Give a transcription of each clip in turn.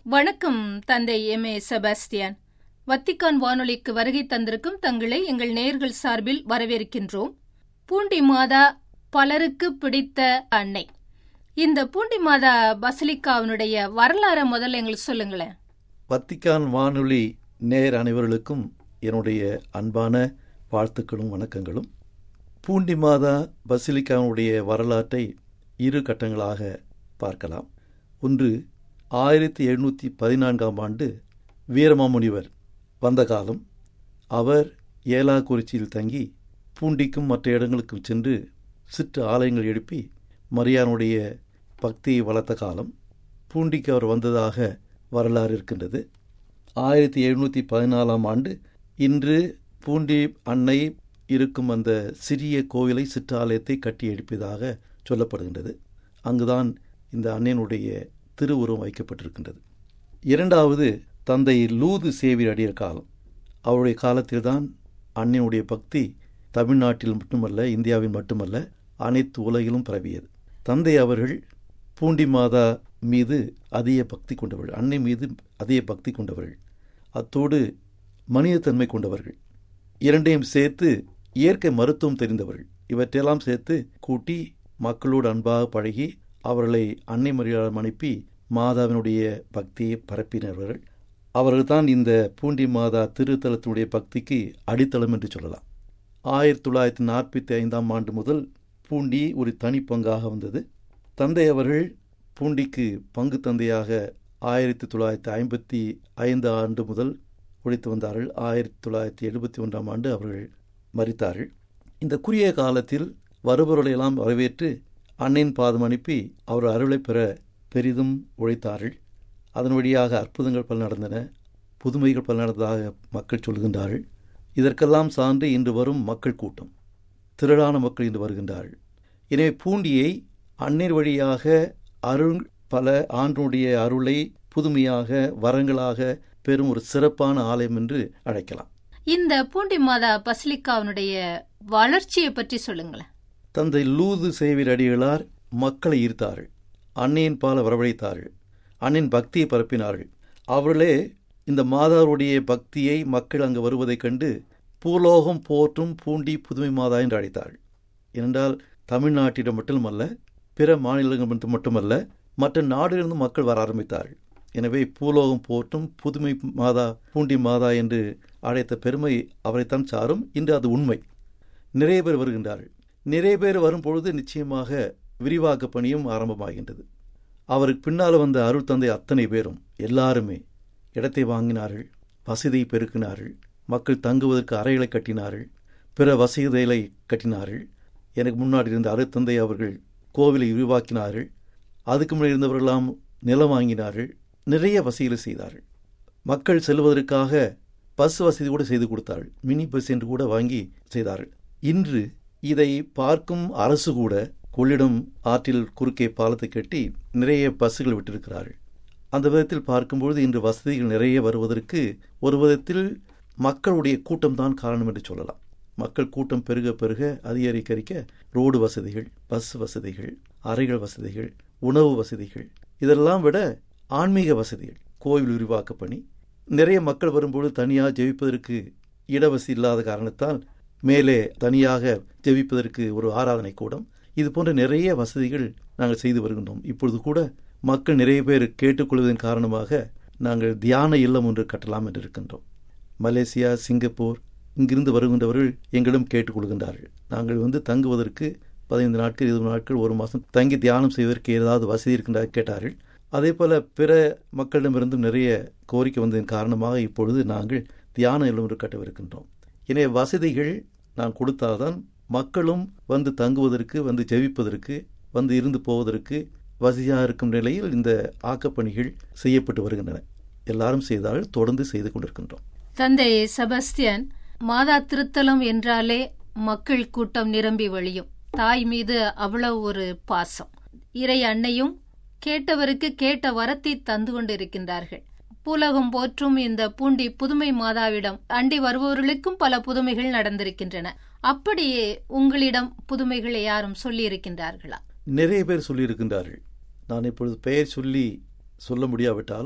வணக்கம் தந்தை M A Sebastian Vatican வானொலிக்கு வருகை தந்திருக்கும் தங்களை எங்கள் நேயர்கள் சார்பில் வரவேற்கின்றோம் பூண்டி மாதா பலருக்கு பிடித்த அன்னை இந்த பூண்டி மாதா பசலிக்காவினுடைய வரலாறை முதல்ல எங்களுக்கு சொல்லுங்களேன் வத்திக்கான் வானொலி நேர் அனைவர்களுக்கும் என்னுடைய அன்பான வாழ்த்துக்களும் வணக்கங்களும் பூண்டி மாதா பசிலிக்காவுடைய வரலாற்றை இரு கட்டங்களாக பார்க்கலாம் ஒன்று ஆயிரத்தி எழுநூற்றி பதினான்காம் ஆண்டு வீரமாமுனிவர் வந்த காலம் அவர் ஏலாக்குறிச்சியில் தங்கி பூண்டிக்கும் மற்ற இடங்களுக்கும் சென்று சிற்று ஆலயங்கள் எழுப்பி மரியானுடைய பக்தியை வளர்த்த காலம் பூண்டிக்கு அவர் வந்ததாக வரலாறு இருக்கின்றது ஆயிரத்தி எழுநூற்றி பதினாலாம் ஆண்டு இன்று பூண்டி அன்னை இருக்கும் அந்த சிறிய கோவிலை சிற்றாலயத்தை கட்டி எழுப்பியதாக சொல்லப்படுகின்றது அங்குதான் இந்த அன்னையினுடைய திருவுருவம் வைக்கப்பட்டிருக்கின்றது இரண்டாவது தந்தை லூது சேவியர் அடியர் காலம் அவருடைய காலத்தில்தான் அன்னையுடைய பக்தி தமிழ்நாட்டில் மட்டுமல்ல இந்தியாவில் மட்டுமல்ல அனைத்து உலகிலும் பரவியது தந்தை அவர்கள் பூண்டி மாதா மீது அதிக பக்தி கொண்டவர்கள் அன்னை மீது அதிக பக்தி கொண்டவர்கள் அத்தோடு மனிதத்தன்மை கொண்டவர்கள் இரண்டையும் சேர்த்து இயற்கை மருத்துவம் தெரிந்தவர்கள் இவற்றையெல்லாம் சேர்த்து கூட்டி மக்களோடு அன்பாக பழகி அவர்களை அன்னை மரியாதை அனுப்பி மாதாவினுடைய பக்தியை பரப்பினவர்கள் அவர்கள்தான் இந்த பூண்டி மாதா திருத்தலத்தினுடைய பக்திக்கு அடித்தளம் என்று சொல்லலாம் ஆயிரத்தி தொள்ளாயிரத்தி நாற்பத்தி ஐந்தாம் ஆண்டு முதல் பூண்டி ஒரு தனிப்பங்காக வந்தது தந்தை அவர்கள் பூண்டிக்கு பங்கு தந்தையாக ஆயிரத்தி தொள்ளாயிரத்தி ஐம்பத்தி ஐந்து ஆண்டு முதல் உழைத்து வந்தார்கள் ஆயிரத்தி தொள்ளாயிரத்தி எழுபத்தி ஒன்றாம் ஆண்டு அவர்கள் மறித்தார்கள் இந்த குறுகிய காலத்தில் வருபவர்களையெல்லாம் வரவேற்று அன்னையின் பாதம் அனுப்பி அவர் அருளை பெற பெரிதும் உழைத்தார்கள் அதன் வழியாக அற்புதங்கள் பல நடந்தன புதுமைகள் பல நடந்ததாக மக்கள் சொல்கின்றார்கள் இதற்கெல்லாம் சான்று இன்று வரும் மக்கள் கூட்டம் திரளான மக்கள் இன்று வருகின்றார்கள் எனவே பூண்டியை அன்னையர் வழியாக அருள் பல ஆண்டுடைய அருளை புதுமையாக வரங்களாக பெரும் ஒரு சிறப்பான ஆலயம் என்று அழைக்கலாம் இந்த பூண்டி மாதா பசலிக்காவினுடைய வளர்ச்சியை பற்றி சொல்லுங்களேன் தந்தை லூது சேவியர் அடிகளார் மக்களை ஈர்த்தார்கள் அன்னையின் பால வரவழைத்தார்கள் அன்னையின் பக்தியை பரப்பினார்கள் அவர்களே இந்த மாதாவுடைய பக்தியை மக்கள் அங்கு வருவதைக் கண்டு பூலோகம் போற்றும் பூண்டி புதுமை மாதா என்று அழைத்தார்கள் ஏனென்றால் தமிழ்நாட்டிடம் மட்டுமல்ல பிற மாநிலங்கள் மட்டும் மட்டுமல்ல மற்ற நாடுகளிலிருந்து மக்கள் வர ஆரம்பித்தார்கள் எனவே பூலோகம் போற்றும் புதுமை மாதா பூண்டி மாதா என்று அழைத்த பெருமை அவரைத்தான் சாரும் இன்று அது உண்மை நிறைய பேர் வருகின்றார்கள் நிறைய பேர் வரும்பொழுது நிச்சயமாக விரிவாக்க பணியும் ஆரம்பமாகின்றது அவருக்கு பின்னால் வந்த அருள் தந்தை அத்தனை பேரும் எல்லாருமே இடத்தை வாங்கினார்கள் வசதியை பெருக்கினார்கள் மக்கள் தங்குவதற்கு அறைகளை கட்டினார்கள் பிற வசதிகளை கட்டினார்கள் எனக்கு முன்னாடி இருந்த அருள் தந்தை அவர்கள் கோவிலை விரிவாக்கினார்கள் அதுக்கு முன்னாடி இருந்தவர்களெல்லாம் நிலம் வாங்கினார்கள் நிறைய வசதிகளை செய்தார்கள் மக்கள் செல்வதற்காக பஸ் வசதி கூட செய்து கொடுத்தார்கள் மினி பஸ் என்று கூட வாங்கி செய்தார்கள் இன்று இதை பார்க்கும் அரசு கூட கொள்ளிடம் ஆற்றில் குறுக்கே பாலத்தை கட்டி நிறைய பஸ்ஸுகள் விட்டிருக்கிறார்கள் அந்த விதத்தில் பார்க்கும்பொழுது இன்று வசதிகள் நிறைய வருவதற்கு ஒரு விதத்தில் மக்களுடைய கூட்டம்தான் காரணம் என்று சொல்லலாம் மக்கள் கூட்டம் பெருக பெருக அதிகரிக்கரிக்க ரோடு வசதிகள் பஸ் வசதிகள் அறைகள் வசதிகள் உணவு வசதிகள் இதெல்லாம் விட ஆன்மீக வசதிகள் கோவில் விரிவாக்க பணி நிறைய மக்கள் வரும்பொழுது தனியாக ஜெபிப்பதற்கு இடவசதி இல்லாத காரணத்தால் மேலே தனியாக ஜெபிப்பதற்கு ஒரு ஆராதனை கூடம் இது போன்ற நிறைய வசதிகள் நாங்கள் செய்து வருகின்றோம் இப்பொழுது கூட மக்கள் நிறைய பேர் கேட்டுக்கொள்வதன் காரணமாக நாங்கள் தியான இல்லம் ஒன்று கட்டலாம் என்று இருக்கின்றோம் மலேசியா சிங்கப்பூர் இங்கிருந்து வருகின்றவர்கள் எங்களிடம் கேட்டுக்கொள்கின்றார்கள் நாங்கள் வந்து தங்குவதற்கு பதினைந்து நாட்கள் இருபது நாட்கள் ஒரு மாதம் தங்கி தியானம் செய்வதற்கு ஏதாவது வசதி இருக்கின்ற கேட்டார்கள் அதே போல பிற மக்களிடமிருந்தும் நிறைய கோரிக்கை வந்ததன் காரணமாக இப்பொழுது நாங்கள் தியான இல்லம் ஒன்று கட்டவிருக்கின்றோம் எனவே வசதிகள் நான் கொடுத்தால்தான் மக்களும் வந்து தங்குவதற்கு வந்து ஜெபிப்பதற்கு வந்து இருந்து போவதற்கு வசதியாக இருக்கும் நிலையில் இந்த ஆக்கப்பணிகள் செய்யப்பட்டு வருகின்றன எல்லாரும் செய்தால் தொடர்ந்து செய்து கொண்டிருக்கின்றோம் தந்தை செபஸ்தியன் மாதா திருத்தலம் என்றாலே மக்கள் கூட்டம் நிரம்பி வழியும் தாய் மீது அவ்வளவு ஒரு பாசம் இறை அன்னையும் கேட்டவருக்கு கேட்ட வரத்தை தந்து கொண்டிருக்கின்றார்கள் பூலகம் போற்றும் இந்த பூண்டி புதுமை மாதாவிடம் அண்டி வருபவர்களுக்கும் பல புதுமைகள் நடந்திருக்கின்றன அப்படியே உங்களிடம் புதுமைகளை யாரும் சொல்லி இருக்கின்றார்களா நிறைய பேர் சொல்லியிருக்கின்றார்கள் நான் இப்பொழுது பெயர் சொல்லி சொல்ல முடியாவிட்டாலும்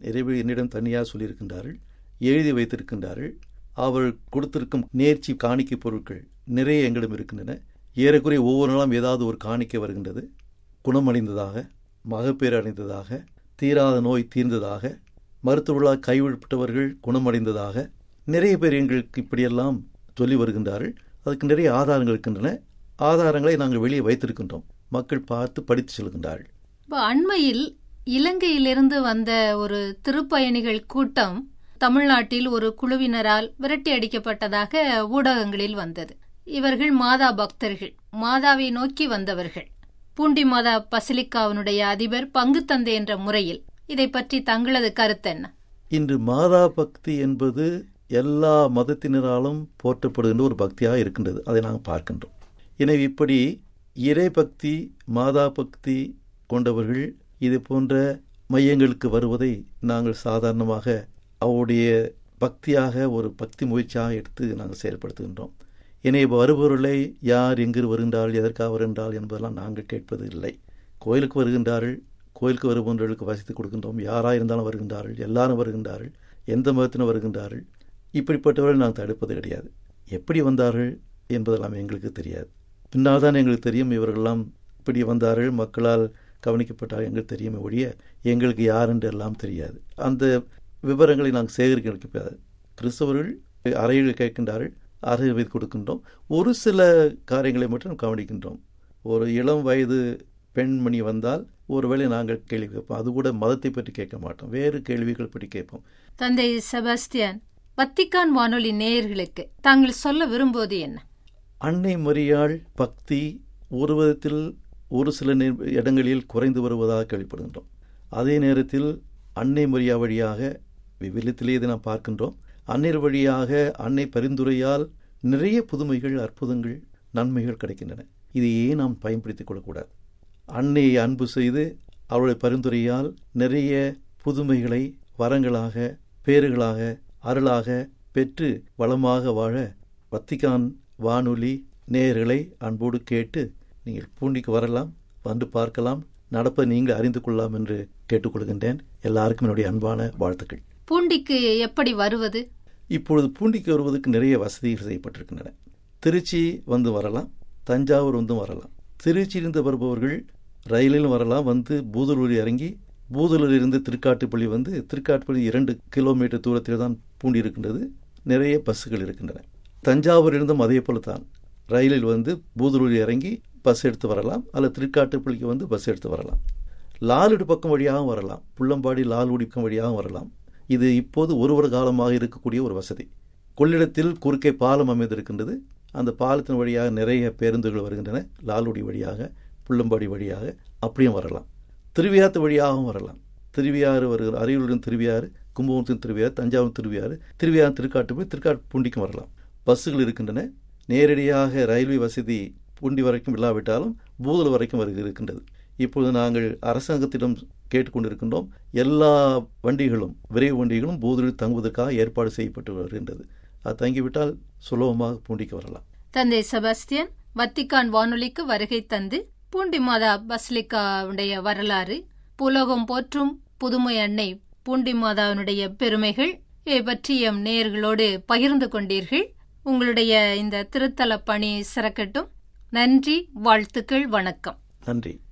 இறைவன் என்னிடம் தனியாக சொல்லியிருக்கின்றார்கள் எழுதி வைத்திருக்கின்றார்கள் அவர்கள் கொடுத்திருக்கும் நேர்ச்சி காணிக்கை பொருட்கள் நிறைய எங்களிடம் இருக்கின்றன ஏறக்குறைய ஒவ்வொரு நாளும் ஏதாவது ஒரு காணிக்கை வருகின்றது குணமடைந்ததாக மகப்பேறு அடைந்ததாக தீராத நோய் தீர்ந்ததாக மருத்துவர்களால் கைவிடப்பட்டவர்கள் குணமடைந்ததாக நிறைய பேர் எங்களுக்கு இப்படியெல்லாம் சொல்லி வருகின்றார்கள் அதுக்கு நிறைய ஆதாரங்கள் இருக்கின்றன ஆதாரங்களை நாங்கள் வெளியே வைத்திருக்கின்றோம் மக்கள் பார்த்து படித்து செல்கின்றார்கள் இப்போ அண்மையில் இலங்கையிலிருந்து வந்த ஒரு திருப்பயணிகள் கூட்டம் தமிழ்நாட்டில் ஒரு குழுவினரால் விரட்டி அடிக்கப்பட்டதாக ஊடகங்களில் வந்தது இவர்கள் மாதா பக்தர்கள் மாதாவை நோக்கி வந்தவர்கள் பூண்டி மாதா பசிலிக்காவினுடைய அதிபர் பங்கு தந்தை என்ற முறையில் இதை பற்றி தங்களது கருத்து என்ன இன்று மாதா பக்தி என்பது எல்லா மதத்தினராலும் போற்றப்படுகின்ற ஒரு பக்தியாக இருக்கின்றது அதை நாங்கள் பார்க்கின்றோம் எனவே இப்படி இறை பக்தி மாதா பக்தி கொண்டவர்கள் இது போன்ற மையங்களுக்கு வருவதை நாங்கள் சாதாரணமாக அவருடைய பக்தியாக ஒரு பக்தி முயற்சியாக எடுத்து நாங்கள் செயல்படுத்துகின்றோம் எனவே வருபவர்களை யார் எங்கு வருகின்றார்கள் எதற்காக வருகின்றார்கள் என்பதெல்லாம் நாங்கள் கேட்பது இல்லை கோயிலுக்கு வருகின்றார்கள் கோயிலுக்கு வருபவர்களுக்கு வசதி கொடுக்கின்றோம் யாராக இருந்தாலும் வருகின்றார்கள் எல்லாரும் வருகின்றார்கள் எந்த மதத்தினர் வருகின்றார்கள் இப்படிப்பட்டவர்கள் நாங்கள் தடுப்பது கிடையாது எப்படி வந்தார்கள் என்பதெல்லாம் எங்களுக்கு தெரியாது பின்னால் தான் எங்களுக்கு தெரியும் இவர்களெல்லாம் இப்படி வந்தார்கள் மக்களால் கவனிக்கப்பட்டால் எங்களுக்கு தெரியுமே ஒழிய எங்களுக்கு யார் என்று எல்லாம் தெரியாது அந்த விவரங்களை நாங்கள் சேகரிக்க கிறிஸ்தவர்கள் அறையில் கேட்கின்றார்கள் அறை வைத்து கொடுக்கின்றோம் ஒரு சில காரியங்களை மட்டும் கவனிக்கின்றோம் ஒரு இளம் வயது பெண்மணி வந்தால் ஒருவேளை நாங்கள் கேள்வி கேட்போம் அது கூட மதத்தை பற்றி கேட்க மாட்டோம் வேறு கேள்விகள் பற்றி கேட்போம் தந்தை செபாஸ்டியன் வத்திக்கான் வானொலி நேயர்களுக்கு தாங்கள் சொல்ல விரும்புவது என்ன அன்னை மரியாள் பக்தி ஒரு விதத்தில் ஒரு சில இடங்களில் குறைந்து வருவதாக கேள்விப்படுகின்றோம் அதே நேரத்தில் அன்னை மரியா வழியாக விவிலியத்திலே இதை நாம் பார்க்கின்றோம் அன்னையர் வழியாக அன்னை பரிந்துரையால் நிறைய புதுமைகள் அற்புதங்கள் நன்மைகள் கிடைக்கின்றன இதையே நாம் பயன்படுத்திக் கொள்ளக்கூடாது அன்னையை அன்பு செய்து அவருடைய பரிந்துரையால் நிறைய புதுமைகளை வரங்களாக பேறுகளாக அருளாக பெற்று வளமாக வாழ வத்திகான் வானொலி நேயர்களை அன்போடு கேட்டு நீங்கள் பூண்டிக்கு வரலாம் வந்து பார்க்கலாம் நடப்பதை நீங்கள் அறிந்து கொள்ளலாம் என்று கேட்டுக்கொள்கின்றேன் எல்லாருக்கும் என்னுடைய அன்பான வாழ்த்துக்கள் பூண்டிக்கு எப்படி வருவது இப்பொழுது பூண்டிக்கு வருவதற்கு நிறைய வசதிகள் செய்யப்பட்டிருக்கின்றன திருச்சி வந்து வரலாம் தஞ்சாவூர் வந்து வரலாம் திருச்சியிலிருந்து வருபவர்கள் ரயிலிலும் வரலாம் வந்து பூதலூர் இறங்கி பூதலூரிலிருந்து திருக்காட்டுப்பள்ளி வந்து திருக்காட்டுப்பள்ளி இரண்டு கிலோமீட்டர் தூரத்தில் தான் பூண்டி இருக்கின்றது நிறைய பஸ்ஸுகள் இருக்கின்றன தஞ்சாவூரிலிருந்தும் அதே போல தான் ரயிலில் வந்து பூதலூர் இறங்கி பஸ் எடுத்து வரலாம் அல்லது திருக்காட்டுப்பள்ளிக்கு வந்து பஸ் எடுத்து வரலாம் லாலுடி பக்கம் வழியாகவும் வரலாம் புள்ளம்பாடி லாலுடி பக்கம் வழியாகவும் வரலாம் இது இப்போது ஒரு ஒரு காலமாக இருக்கக்கூடிய ஒரு வசதி கொள்ளிடத்தில் குறுக்கே பாலம் அமைந்திருக்கின்றது அந்த பாலத்தின் வழியாக நிறைய பேருந்துகள் வருகின்றன லாலுடி வழியாக புள்ளம்பாடி வழியாக அப்படியும் வரலாம் திருவியாத்து வழியாகவும் வரலாம் திருவியாறு வருகிற அரியலூரின் திருவியாறு கும்பகோணத்தின் திருவியாறு தஞ்சாவூர் திருவியாறு திருவியாறு திருக்காட்டுப்பள்ளி திருக்காட்டு பூண்டிக்கும் வரலாம் பஸ்ஸுகள் இருக்கின்றன நேரடியாக ரயில்வே வசதி பூண்டி வரைக்கும் இல்லாவிட்டாலும் பூதல் வரைக்கும் வருகை இருக்கின்றது இப்பொழுது நாங்கள் அரசாங்கத்திடம் கேட்டுக்கொண்டிருக்கின்றோம் எல்லா வண்டிகளும் விரைவு வண்டிகளும் பூதலில் தங்குவதற்காக ஏற்பாடு செய்யப்பட்டு வருகின்றது அது தங்கிவிட்டால் சுலபமாக பூண்டிக்கு வரலாம் தந்தை செபாஸ்டியன் வத்திக்கான் வானொலிக்கு வருகை தந்து பூண்டி மாதா பஸ்லிக்காவுடைய வரலாறு புலகம் போற்றும் புதுமை அன்னை பூண்டி மாதாவினுடைய பெருமைகள் இவை பற்றி எம் நேயர்களோடு பகிர்ந்து கொண்டீர்கள் உங்களுடைய இந்த திருத்தல பணி சிறக்கட்டும் நன்றி வாழ்த்துக்கள் வணக்கம் நன்றி